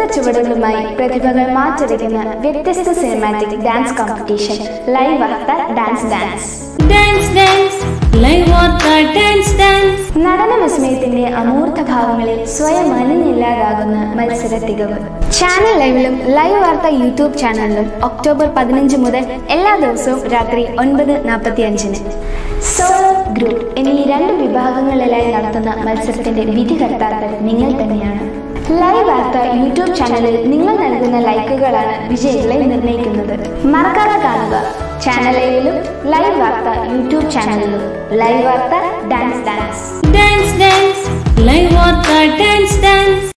ചുവടുകളുമായി പ്രതിഭകൾ മാറ്റൊരുക്കുന്ന വ്യത്യസ്ത സിനിമാറ്റിക് ഡാൻസ് കോമ്പറ്റീഷൻ ലൈവ് വാർത്ത dance dance dance dance live വാർത്ത ഡാൻസ് ഡാൻസ് നടന വിസ്മയത്തിന്റെ അമൂർത്ത ഭാവങ്ങളിൽ സ്വയം അലിഞ്ഞില്ലാതാകുന്ന മത്സര തികവ് ചാനൽ ലൈവിലും ലൈവ് വാർത്ത യൂട്യൂബ് ചാനലിലും ഒക്ടോബർ പതിനഞ്ച് മുതൽ എല്ലാ ദിവസവും രാത്രി ഒൻപത് നാൽപ്പത്തി അഞ്ചിന് സോളോ ഗ്രൂപ്പ് എന്നീ രണ്ട് വിഭാഗങ്ങളിലായി നടത്തുന്ന മത്സരത്തിന്റെ വിധികർത്താക്കൾ നിങ്ങൾ തന്നെയാണ് ലൈവ് വാർത്ത യൂട്യൂബ് ചാനലിൽ നിങ്ങൾ നൽകുന്ന ലൈക്കുകളാണ് വിജയികളെ നിർണ്ണയിക്കുന്നത് മറക്കാതെ കാണുക ചാനൽ ലൈവിലും ലൈവ് വാർത്ത യൂട്യൂബ് ചാനലിലും ലൈവ് വാർത്ത dance dance dance dance live വാർത്ത ഡാൻസ് ഡാൻസ്